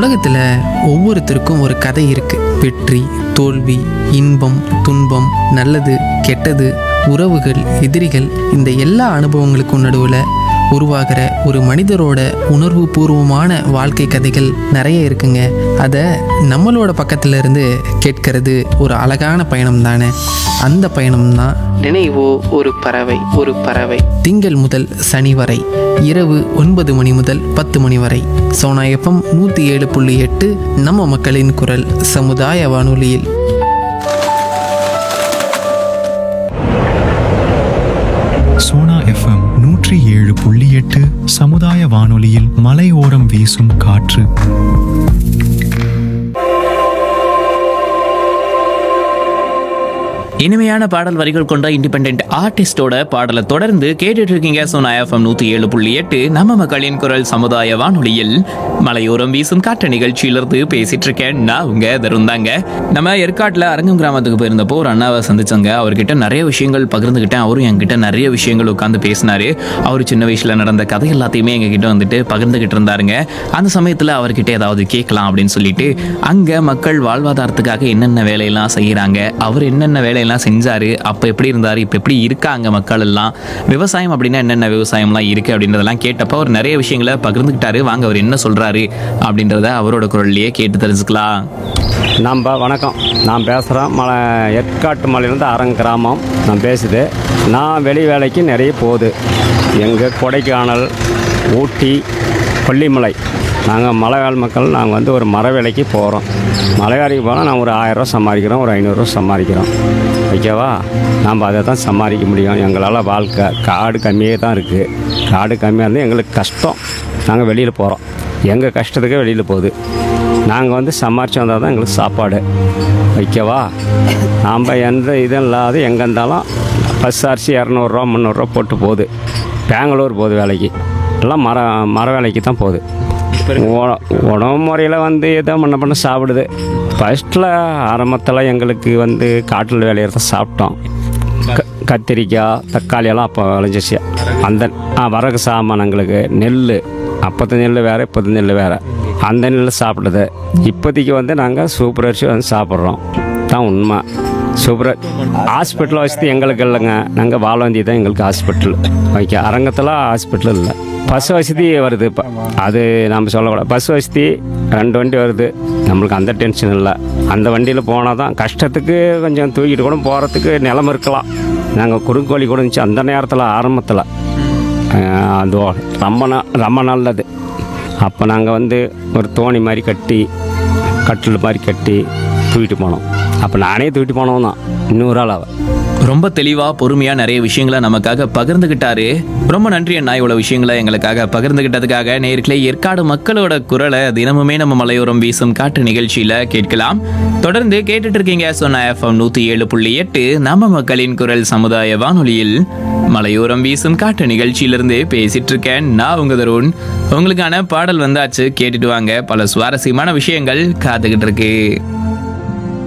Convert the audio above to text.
உலகத்தில் ஒவ்வொருத்தருக்கும் ஒரு கதை இருக்கு வெற்றி தோல்வி இன்பம் துன்பம் நல்லது கெட்டது உறவுகள் எதிரிகள் இந்த எல்லா அனுபவங்களுக்கும் நடுவில் உருவாகிற ஒரு மனிதரோட உணர்வு பூர்வமான வாழ்க்கை கதைகள் நிறைய இருக்குங்க அதை நம்மளோட பக்கத்துல இருந்து கேட்கறது ஒரு அழகான பயணம் தானே அந்த பயணம் தான் நினைவோ ஒரு பறவை ஒரு பறவை திங்கள் முதல் சனி வரை இரவு ஒன்பது மணி முதல் பத்து மணி வரை சோனா எஃப்எம் நூற்றி ஏழு புள்ளி எட்டு நம்ம மக்களின் குரல் சமுதாய வானொலியில் சோனா எஃப்எம் நூற்றி ஏழு புள்ளி எட்டு சமுதாய வானொலியில் மலையோரம் வீசும் காற்று இனிமையான பாடல் வரிகள் கொண்ட இண்டிபெண்ட் ஆர்டிஸ்டோட பாடலை தொடர்ந்து கேட்டுட்டு இருக்கீங்க சோனா எஃப்எம் நூத்தி ஏழு புள்ளி எட்டு நம்ம மக்களின் குரல் சமுதாய வானொலியில் மலையோரம் வீசும் காற்று நிகழ்ச்சியிலிருந்து பேசிட்டு இருக்கேன் நான் உங்க தருந்தாங்க நம்ம ஏற்காட்டுல அரங்கம் கிராமத்துக்கு போயிருந்தப்போ ஒரு அண்ணாவை சந்திச்சங்க அவர்கிட்ட நிறைய விஷயங்கள் பகிர்ந்துகிட்டேன் அவரும் என்கிட்ட நிறைய விஷயங்கள் உட்காந்து பேசினாரு அவர் சின்ன வயசுல நடந்த கதை எல்லாத்தையுமே எங்ககிட்ட வந்துட்டு பகிர்ந்துகிட்டு இருந்தாருங்க அந்த சமயத்துல அவர்கிட்ட ஏதாவது கேட்கலாம் அப்படின்னு சொல்லிட்டு அங்க மக்கள் வாழ்வாதாரத்துக்காக என்னென்ன வேலையெல்லாம் செய்யறாங்க அவர் என்னென்ன வேலையெல்லாம் செஞ்சாரு அப்ப எப்படி இருந்தாரு இப்ப எப்படி இருக்காங்க மக்கள் எல்லாம் விவசாயம் அப்படின்னா என்னென்ன விவசாயம்லாம் இருக்கு அப்படின்றதெல்லாம் கேட்டப்ப அவர் நிறைய விஷயங்களை பகிர்ந்துக்கிட்டாரு வாங்க அவர் என்ன சொல்றாரு அப்படின்றத அவரோட குரல்லையே கேட்டு தெரிஞ்சுக்கலாம் நம்ம வணக்கம் நான் பேசுகிறேன் மலை ஏற்காட்டு மலையிலேருந்து அரங்க கிராமம் நான் பேசுது நான் வெளி வேலைக்கு நிறைய போகுது எங்கள் கொடைக்கானல் ஊட்டி கொல்லிமலை நாங்கள் மலைவாழ் மக்கள் நாங்கள் வந்து ஒரு மர வேலைக்கு போகிறோம் மலை வேலைக்கு போனால் நான் ஒரு ஆயிரரூவா சம்பாதிக்கிறோம் ஒரு ஐநூறுரூவா சம்பாதிக்கிறோம் ஓகேவா நாம் அதை தான் சம்பாதிக்க முடியும் எங்களால் வாழ்க்கை காடு கம்மியாக தான் இருக்குது காடு கம்மியாக இருந்தால் எங்களுக்கு கஷ்டம் நாங்கள் வெளியில் போகிறோம் எங்கள் கஷ்டத்துக்கு வெளியில் போகுது நாங்கள் வந்து சம்பாரிச்சு வந்தால் தான் எங்களுக்கு சாப்பாடு வைக்கவா நாம் எந்த இதுவும் இல்லாத எங்கே இருந்தாலும் பஸ் அரிசி இரநூறுவா முந்நூறுரூவா போட்டு போகுது பெங்களூர் போகுது வேலைக்கு எல்லாம் மர மர வேலைக்கு தான் போகுது உண- உணவு முறையில் வந்து ஏதோ பண்ண பண்ண சாப்பிடுது ஃபஸ்ட்டில் ஆரம்பத்தில் எங்களுக்கு வந்து காட்டில் வேலையை தான் சாப்பிட்டோம் க கத்திரிக்காய் தக்காளி எல்லாம் அப்போ விளைஞ்சிச்சு அந்த ஆ வரகு சாமான் எங்களுக்கு நெல் அப்போத்த நெல் வேறு இப்போத்த நெல் வேறு அந்த நெல் சாப்பிடுது இப்போதைக்கு வந்து நாங்கள் சூப்பர் அரிசி வந்து சாப்பிட்றோம் தான் உண்மை சூப்பர் ஹாஸ்பிட்டல் வசதி எங்களுக்கு இல்லைங்க நாங்கள் வாழவந்தி தான் எங்களுக்கு ஹாஸ்பிட்டல் ஓகே அரங்கத்தில் ஹாஸ்பிட்டல் இல்லை பஸ் வசதி வருது இப்போ அது நம்ம சொல்லக்கூடாது பஸ் வசதி ரெண்டு வண்டி வருது நம்மளுக்கு அந்த டென்ஷன் இல்லை அந்த வண்டியில் போனால் தான் கஷ்டத்துக்கு கொஞ்சம் தூக்கிட்டு கூட போகிறதுக்கு நிலம் இருக்கலாம் நாங்கள் குறுங்கோழி கூட இருந்துச்சு அந்த நேரத்தில் ஆரம்பத்தில் அது ரொம்ப நா- ரொம்ப நல்லது அப்போ நாங்கள் வந்து ஒரு தோணி மாதிரி கட்டி கட்டில் மாதிரி கட்டி தூக்கிட்டு போனோம் அப்போ நானே தூக்கிட்டு போனவன் தான் இன்னொரு ஆள் அவன் ரொம்ப தெளிவா பொறுமையா நிறைய விஷயங்களை நமக்காக பகிர்ந்துகிட்டாரு ரொம்ப நன்றி அண்ணா இவ்வளவு விஷயங்களை எங்களுக்காக பகிர்ந்துகிட்டதுக்காக நேர்களே ஏற்காடு மக்களோட குரலை தினமுமே நம்ம மலையோரம் வீசும் காட்டு நிகழ்ச்சியில கேட்கலாம் தொடர்ந்து கேட்டுட்டு இருக்கீங்க சொன்ன எஃப்எம் நூத்தி ஏழு புள்ளி எட்டு நம்ம மக்களின் குரல் சமுதாய வானொலியில் மலையோரம் வீசும் காட்டு நிகழ்ச்சியிலிருந்து பேசிட்டு இருக்கேன் நான் உங்க தருண் உங்களுக்கான பாடல் வந்தாச்சு கேட்டுட்டு வாங்க பல சுவாரஸ்யமான விஷயங்கள் காத்துக்கிட்டு இருக்கு